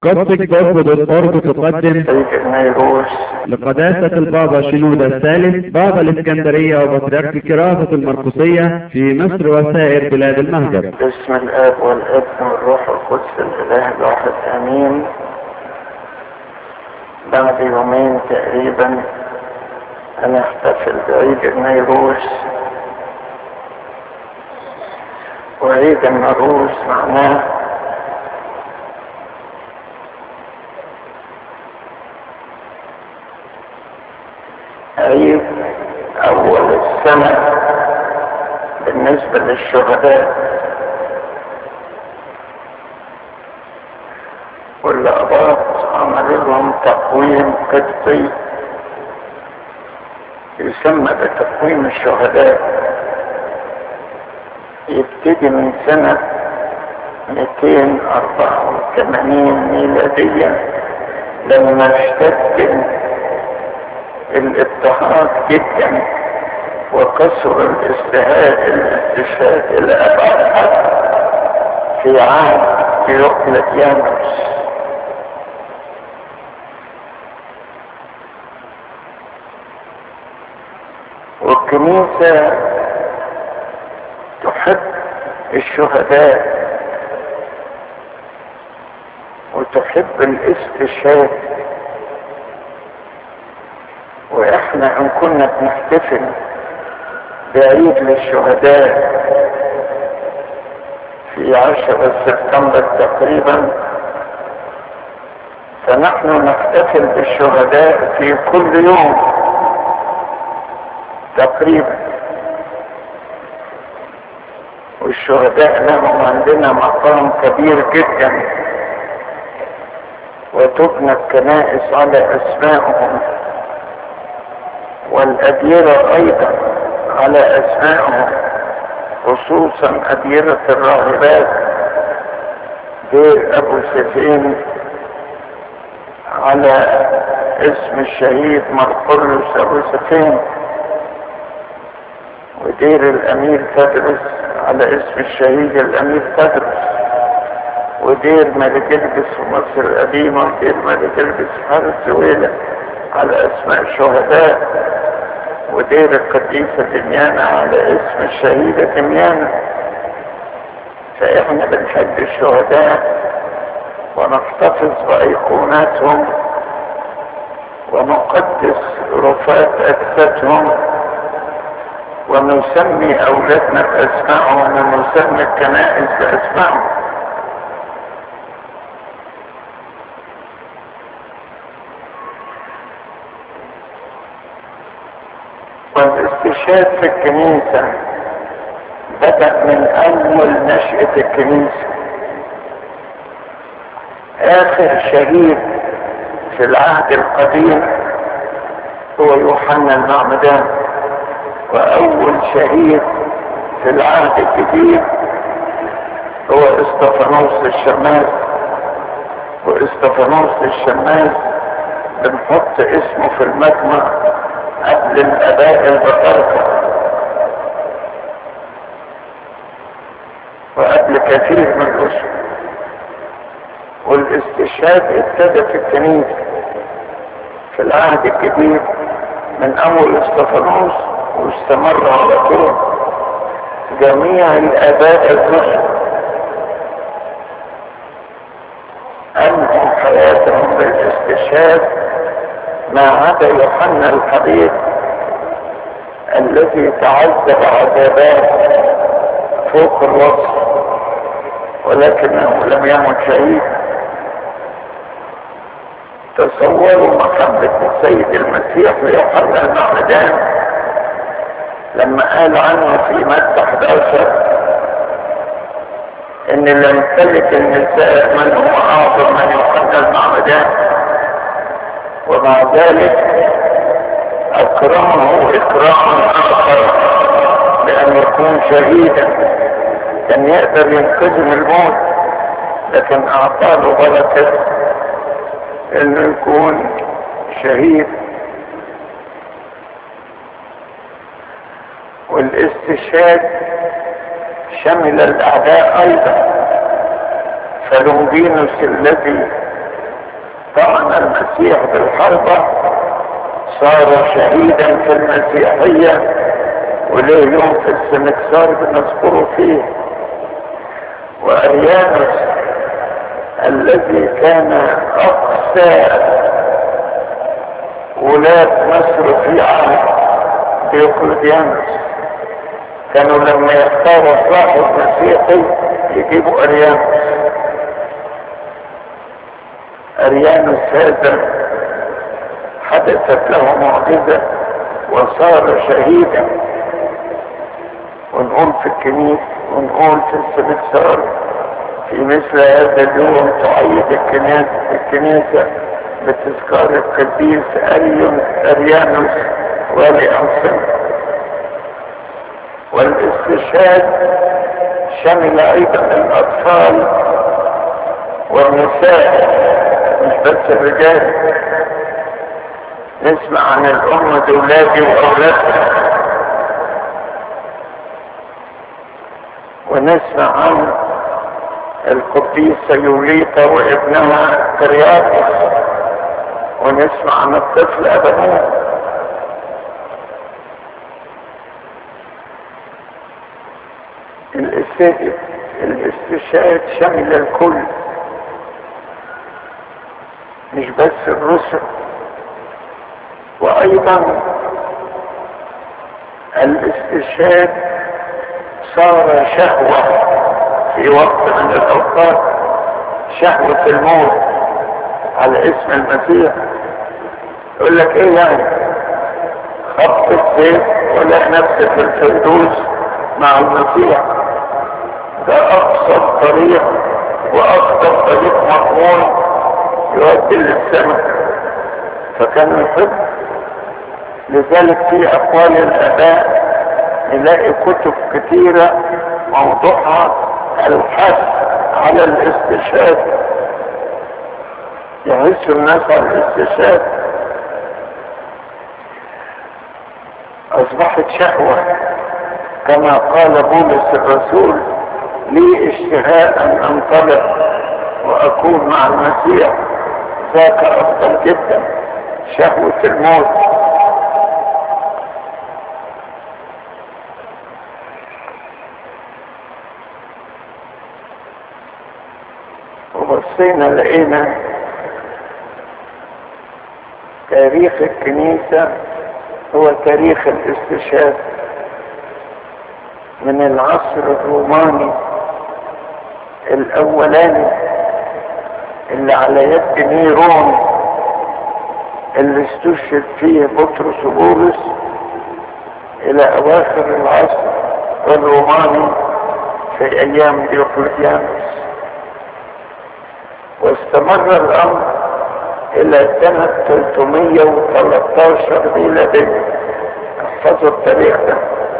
قصة برضه بالقرب تقدم سيد النيروس لقداسة البابا شنودة الثالث بابا الإسكندرية وبطريرك كرافة المرقسية في مصر وسائر بلاد المهجر باسم الاب والابن والروح القدس الاله الواحد امين بعد يومين تقريبا هنحتفل بعيد النيروس وعيد النيروس معناه عيد اول السنة بالنسبة للشهداء والأباط عمل لهم تقويم قبطي يسمى بتقويم الشهداء يبتدي من سنة 284 ميلادية لما اشتد الاضطهاد جدا وكسر الاستهاء الاستشهاد الى ابعد حد في عهد ديوقلتيانوس والكنيسة تحب الشهداء وتحب الاستشهاد واحنا ان كنا بنحتفل بعيد للشهداء في عشرة سبتمبر تقريبا فنحن نحتفل بالشهداء في كل يوم تقريبا والشهداء لهم عندنا مقام كبير جدا وتبنى الكنائس على اسمائهم والأديرة أيضا على أسمائهم خصوصا أديرة الراهبات دير أبو سفين على اسم الشهيد مرقلس أبو سفين ودير الأمير تدرس على اسم الشهيد الأمير تدرس ودير ملك البس في مصر القديمة ودير ملك البس في حارة سويلة على اسماء الشهداء ودير القديسة دميانة على اسم الشهيدة دميانة فإحنا بنحب الشهداء ونحتفظ بأيقوناتهم ونقدس رفات أجسادهم ونسمي أولادنا بأسمائهم ونسمي الكنائس بأسمائهم والاستشهاد في الكنيسة بدأ من أول نشأة الكنيسة آخر شهيد في العهد القديم هو يوحنا المعمدان وأول شهيد في العهد الجديد هو استفانوس الشماس واستفانوس الشماس بنحط اسمه في المجمع قبل الاباء البطاركة وقبل كثير من الرسل والاستشهاد ابتدى في الكنيسة في العهد الجديد من اول استفانوس واستمر على طول جميع الاباء الرسل انهوا حياتهم بالاستشهاد ما عدا يوحنا الحبيب الذي تعذب عذابات فوق الوصف ولكنه لم يمت شهيد تصوروا محبة السيد المسيح ليوحنا المعمدان لما قال عنه في متى 11 ان لم تلد النساء من هو اعظم من يوحنا المعمدان ومع ذلك اكرمه اكراما اخر بان يكون شهيدا كان يقدر ينقذه من الموت لكن اعطاه بركه انه يكون شهيد والاستشهاد شمل الاعداء ايضا فلونجينوس الذي طعن المسيح بالحربة صار شهيدا في المسيحية وليه يوم في السنكسار بنذكره فيه وأريانوس الذي كان أقسى ولاة مصر في عهد ديوكليديانوس كانوا لما يختاروا صاحب مسيحي يجيبوا أريانوس أريانوس هذا حدثت له معجزة وصار شهيدا ونقول في الكنيسة ونقول في السمكسار في مثل هذا اليوم تعيد الكنيسة, الكنيسة بتذكار القديس أريون أريانوس والي أنصر والاستشهاد شمل أيضا الأطفال والنساء مش بس الرجال نسمع عن الأمة دولادي وأولادها ونسمع عن القديسة يوليتا وابنها ترياقس ونسمع عن الطفل أبنان الاستشهاد شمل الكل مش بس الرسل وايضا الاستشهاد صار شهوة في وقت من الاوقات شهوة الموت على اسم المسيح يقول لك ايه يعني خط السيف ولا نفسك في الفردوس مع المسيح ده اقصى طريق واقصى طريق مضمون يؤدي للسماء فكان يحب لذلك في اقوال الاباء نلاقي كتب كثيرة موضوعها الحث على الاستشهاد يحث الناس على الاستشهاد اصبحت شهوة كما قال بولس الرسول لي اشتهاء ان انطلق واكون مع المسيح ذاك افضل جدا شهوة الموت وبصينا لقينا تاريخ الكنيسة هو تاريخ الاستشهاد من العصر الروماني الاولاني اللي على يد نيرون اللي استشهد فيه بطرس وبولس الى اواخر العصر الروماني في ايام ديوقلتيانوس واستمر الامر الى سنة 313 ميلادية احفظوا التاريخ ده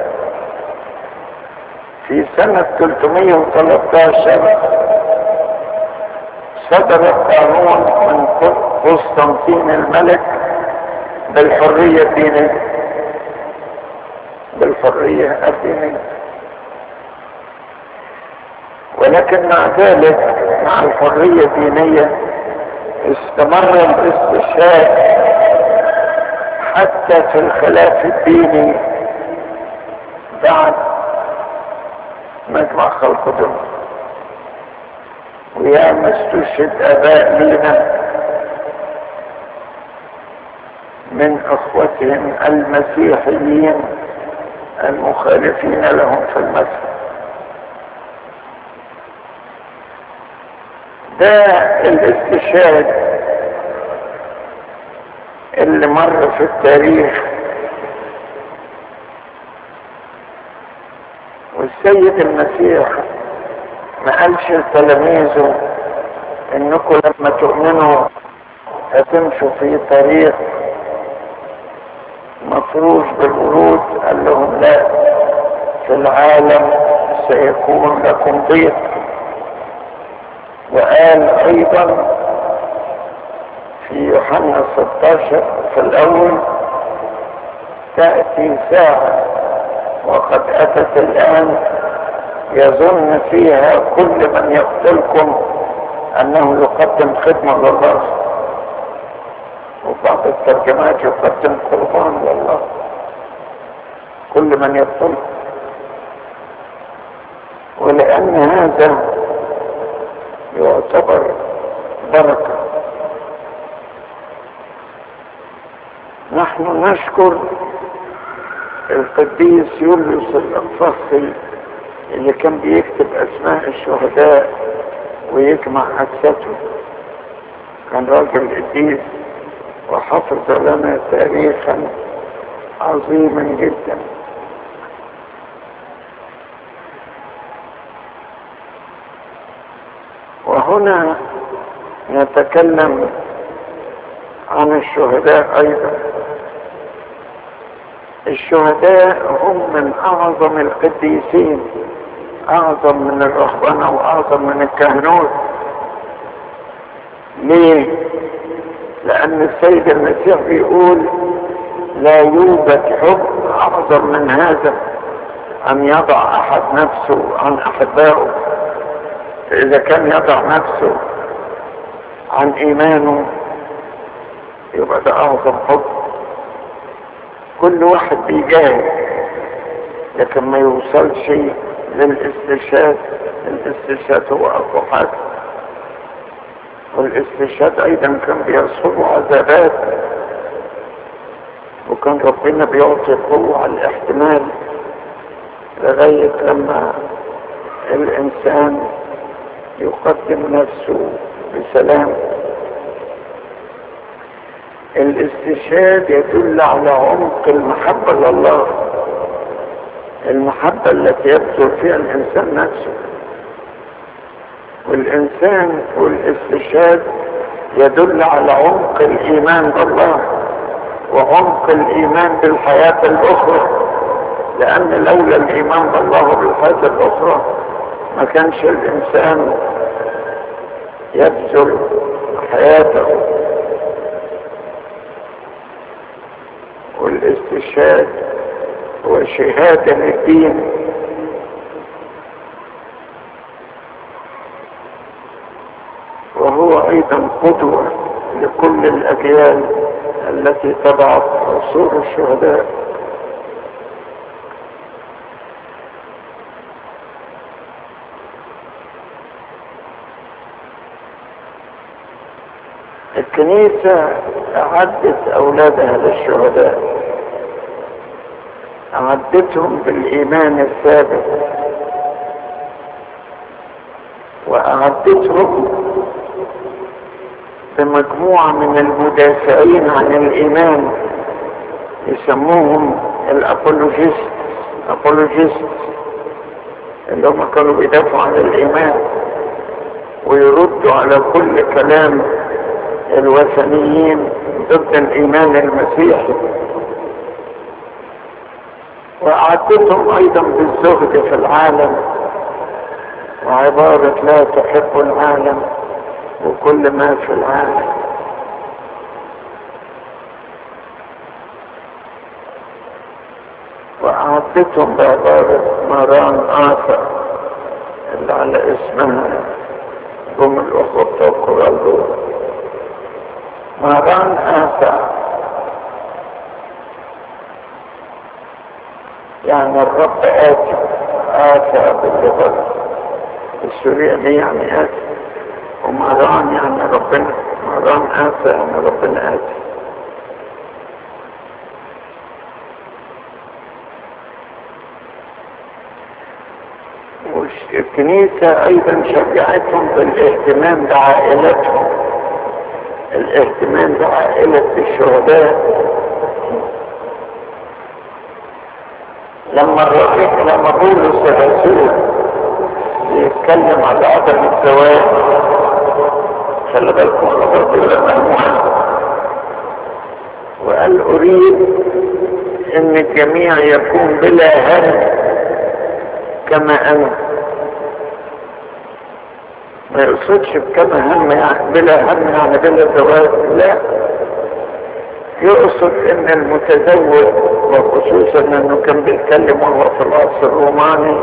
في سنة 313 صدر قانون من قسطنطين الملك بالحرية الدينية بالحرية الدينية ولكن مع ذلك مع الحرية الدينية استمر الاستشهاد حتى في الخلاف الديني بعد مجمع خلق دم ويا ما استشهد اباء لينا من اخوتهم المسيحيين المخالفين لهم في المسجد ده الاستشهاد اللي مر في التاريخ والسيد المسيح ما قالش لتلاميذه انكم لما تؤمنوا هتمشوا في طريق مفروش بالورود قال لهم لا في العالم سيكون لكم ضيق وقال ايضا في يوحنا 16 في الاول تأتي ساعة وقد اتت الان يظن فيها كل من يقتلكم انه يقدم خدمة لله بعض الترجمات يقدم قربان لله كل من يطلب ولأن هذا يعتبر بركة نحن نشكر القديس يوليوس الأقفاصي اللي كان بيكتب أسماء الشهداء ويجمع أجسادهم كان راجل قديس وحفظ لنا تاريخا عظيما جدا وهنا نتكلم عن الشهداء ايضا الشهداء هم من اعظم القديسين اعظم من الرهبنه واعظم من الكهنوت ليه لان السيد المسيح بيقول لا يوجد حب اعظم من هذا ان يضع احد نفسه عن احبائه فاذا كان يضع نفسه عن ايمانه يبقى ده اعظم حب كل واحد بيجاهد لكن ما يوصلش للاستشهاد الاستشهاد هو اقوى حاجه والاستشهاد ايضا كان بيصحبه عذابات وكان ربنا بيعطي قوة على الاحتمال لغاية لما الانسان يقدم نفسه بسلام الاستشهاد يدل على عمق المحبة لله المحبة التي يبذل فيها الانسان نفسه والانسان والاستشهاد يدل على عمق الايمان بالله وعمق الايمان بالحياة الاخرى لان لولا الايمان بالله بالحياة الاخرى ما كانش الانسان يبذل حياته والاستشهاد هو شهادة للدين وهو ايضا قدوة لكل الاجيال التي تبعت عصور الشهداء الكنيسة أعدت أولادها للشهداء أعدتهم بالإيمان الثابت وأعدتهم بمجموعة من المدافعين عن الإيمان يسموهم الأبولوجيست أبولوجيست اللي هم كانوا بيدافعوا عن الإيمان ويردوا على كل كلام الوثنيين ضد الإيمان المسيحي وأعدتهم أيضا بالزهد في العالم وعبارة لا تحب العالم وكل ما في العالم وأعدتهم بعبارة مران آثر اللي على اسمها هم الأخوة بتوع القرآن دول مران آثر يعني الرب آتي آتى باللغة السورية دي يعني آتي ومران يعني ربنا مران آتى يعني ربنا آتي الكنيسة أيضا شجعتهم بالاهتمام بعائلتهم الاهتمام بعائلة الشهداء لما الرسول لما بولس الرسول يتكلم على عدم الزواج خلي بالكم الرب ممنوع وقال اريد ان الجميع يكون بلا هم كما انا ما يقصدش بكما هم يعني بلا هم يعني بلا زواج لا يقصد ان المتزوج وخصوصا انه كان بيتكلم وهو في العصر الروماني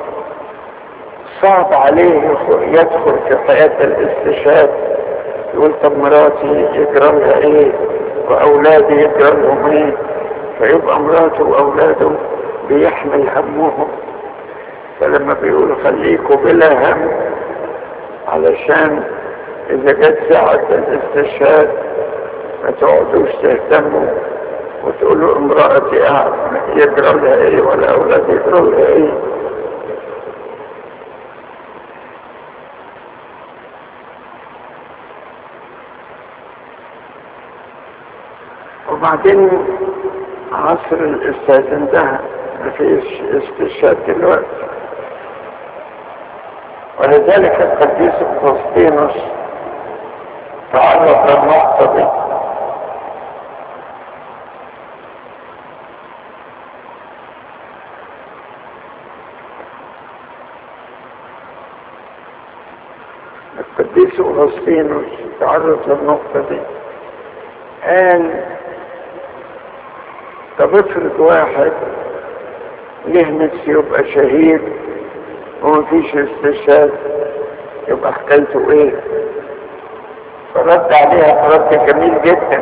صعب عليه يدخل في حياة الاستشهاد يقول طب مراتي يجرى لها ايه وأولاده يجرى لهم إيه فيبقى مراته وأولاده بيحمل همهم فلما بيقول خليكوا بلا هم علشان إذا جت ساعة الاستشهاد ما تقعدوش تهتموا وتقولوا امرأتي يجرى لها ايه ولا أولادي يجرى لها ايه وبعدين عصر الاستاذ انتهى مفيش استشهاد دلوقتي ولذلك القديس قسطينوس تعرض للنقطة دي القديس أغسطينوس تعرض للنقطة دي قال طب افرض واحد ليه نفسه يبقى شهيد ومفيش استشهاد يبقى حكايته ايه فرد عليها رد جميل جدا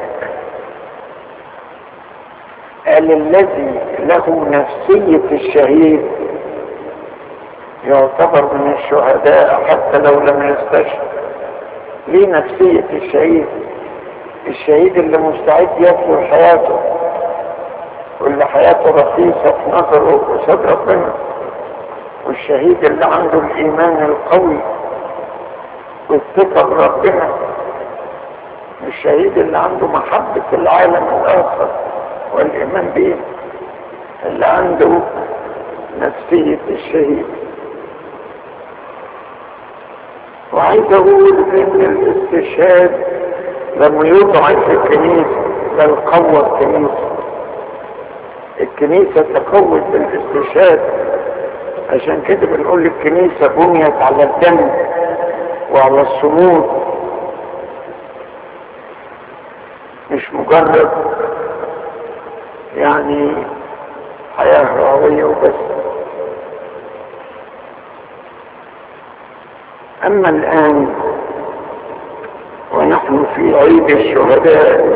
قال الذي له نفسية الشهيد يعتبر من الشهداء حتى لو لم يستشهد ليه نفسية الشهيد الشهيد اللي مستعد يبذل حياته واللي حياته رخيصة في نظره وقصاد ربنا والشهيد اللي عنده الإيمان القوي والثقة بربنا الشهيد اللي عنده محبة العالم الآخر والإيمان به اللي عنده نفسية الشهيد وعايز أقول إن الاستشهاد لما يضعف الكنيسة بل قوى الكنيسة الكنيسة تقوت بالاستشهاد عشان كده بنقول الكنيسة بنيت على الدم وعلى الصمود مش مجرد يعني حياة روعية وبس أما الآن ونحن في عيد الشهداء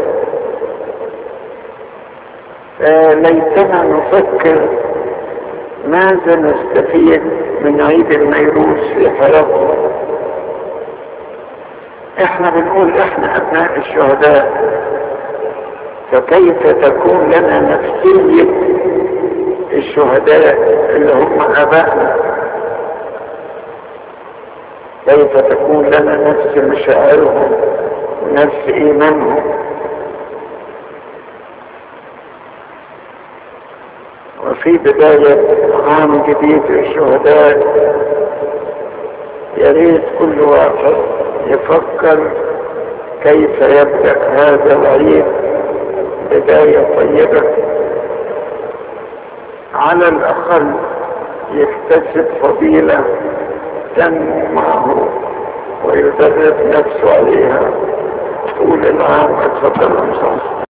فليتنا نفكر ماذا نستفيد من عيد النيروز في حياتنا احنا بنقول احنا ابناء الشهداء فكيف تكون لنا نفسية الشهداء اللي هم ابائنا كيف تكون لنا نفس مشاعرهم ونفس ايمانهم وفي بداية عام جديد للشهداء يا ريت كل واحد يفكر كيف يبدأ هذا العيد بداية طيبة على الأقل يكتسب فضيلة تنمو معه ويدرب نفسه عليها طول العام اتفضل